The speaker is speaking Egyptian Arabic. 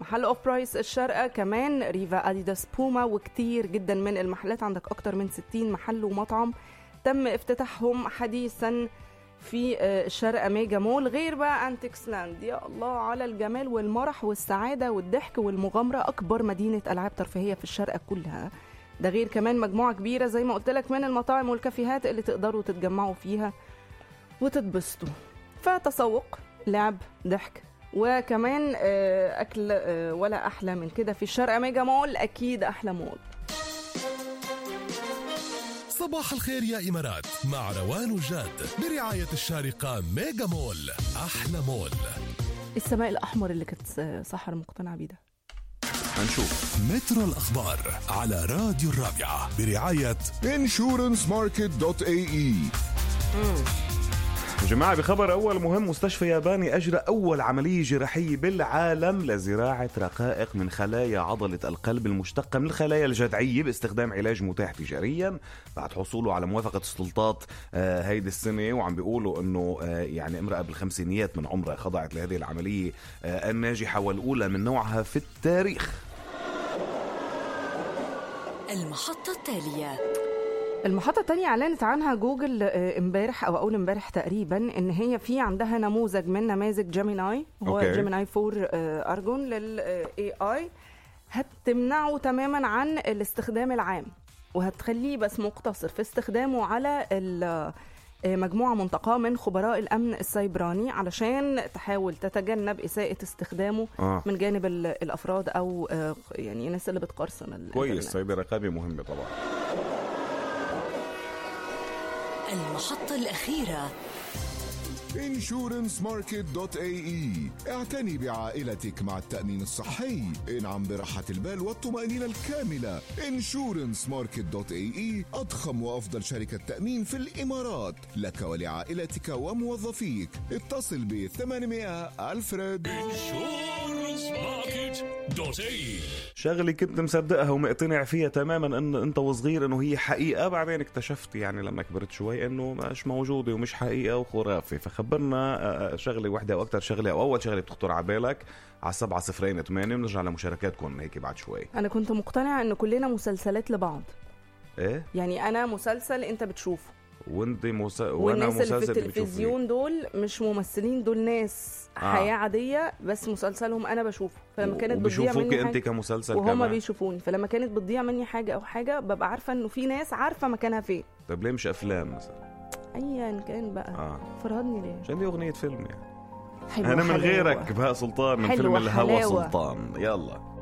محل اوف برايس الشارقة كمان ريفا اديداس بوما وكتير جدا من المحلات عندك اكتر من 60 محل ومطعم تم افتتاحهم حديثا في آه، الشارقة ميجا مول غير بقى انتكس لاند يا الله على الجمال والمرح والسعادة والضحك والمغامرة اكبر مدينة العاب ترفيهية في الشارقة كلها ده غير كمان مجموعة كبيرة زي ما قلت لك من المطاعم والكافيهات اللي تقدروا تتجمعوا فيها وتتبسطوا فتسوق لعب ضحك وكمان آه، اكل آه، ولا احلى من كده في الشارقة ميجا مول اكيد احلى مول صباح الخير يا إمارات مع روان وجاد برعاية الشارقة ميجا مول أحلى مول السماء الاحمر اللي كانت سحر مقتنعه بيه ده هنشوف مترو الأخبار على راديو الرابعة برعاية insurancemarket.ae يا جماعة بخبر أول مهم مستشفى ياباني أجرى أول عملية جراحية بالعالم لزراعة رقائق من خلايا عضلة القلب المشتقة من الخلايا الجذعية باستخدام علاج متاح تجاريا بعد حصوله على موافقة السلطات آه، هيدي السنة وعم بيقولوا أنه آه، يعني امرأة بالخمسينيات من عمرها خضعت لهذه العملية آه، الناجحة والأولى من نوعها في التاريخ المحطة التالية المحطة التانية أعلنت عنها جوجل آه، امبارح أو أول امبارح تقريبا إن هي في عندها نموذج من نماذج جيميناي هو أوكي. جيميناي 4 آه، أرجون لل AI هتمنعه تماما عن الاستخدام العام وهتخليه بس مقتصر في استخدامه على ال- آه، مجموعة منتقاة من خبراء الأمن السيبراني علشان تحاول تتجنب إساءة استخدامه آه. من جانب ال- الأفراد أو آه، يعني الناس اللي بتقرصن الإنترنت. كويس سايبر رقابة مهمة طبعا المحطة الأخيرة insurancemarket.ae اعتني بعائلتك مع التأمين الصحي انعم براحة البال والطمأنينة الكاملة insurancemarket.ae أضخم وأفضل شركة تأمين في الإمارات لك ولعائلتك وموظفيك اتصل ب 800 ألفريد شغلة كنت مصدقها ومقتنع فيها تماما ان انت وصغير انه هي حقيقة بعدين اكتشفت يعني لما كبرت شوي انه مش موجودة ومش حقيقة وخرافة فخبرنا آه، آه، شغلة واحدة او اكثر شغلة او اول شغلة بتخطر على بالك على سبعة صفرين ثمانية بنرجع لمشاركاتكم هيك بعد شوي أنا كنت مقتنعة إن كلنا مسلسلات لبعض ايه يعني انا مسلسل انت بتشوفه وانت مس... وانا والناس اللي في مسلسل بتشوفيه. التلفزيون دول مش ممثلين دول ناس آه. حياه عاديه بس مسلسلهم انا بشوفه فلما كانت بتضيع وبيشوفوك مني انت حاجه كمسلسل وهما كمان بيشوفوني فلما كانت بتضيع مني حاجه او حاجه ببقى عارفه انه في ناس عارفه مكانها فين طيب ليه مش افلام مثلا ايا كان بقى اه فرهدني ليه عشان دي اغنية فيلم يعني حلوة انا من حلاوة. غيرك بهاء سلطان من حلوة فيلم الهوى حلاوة. سلطان يلا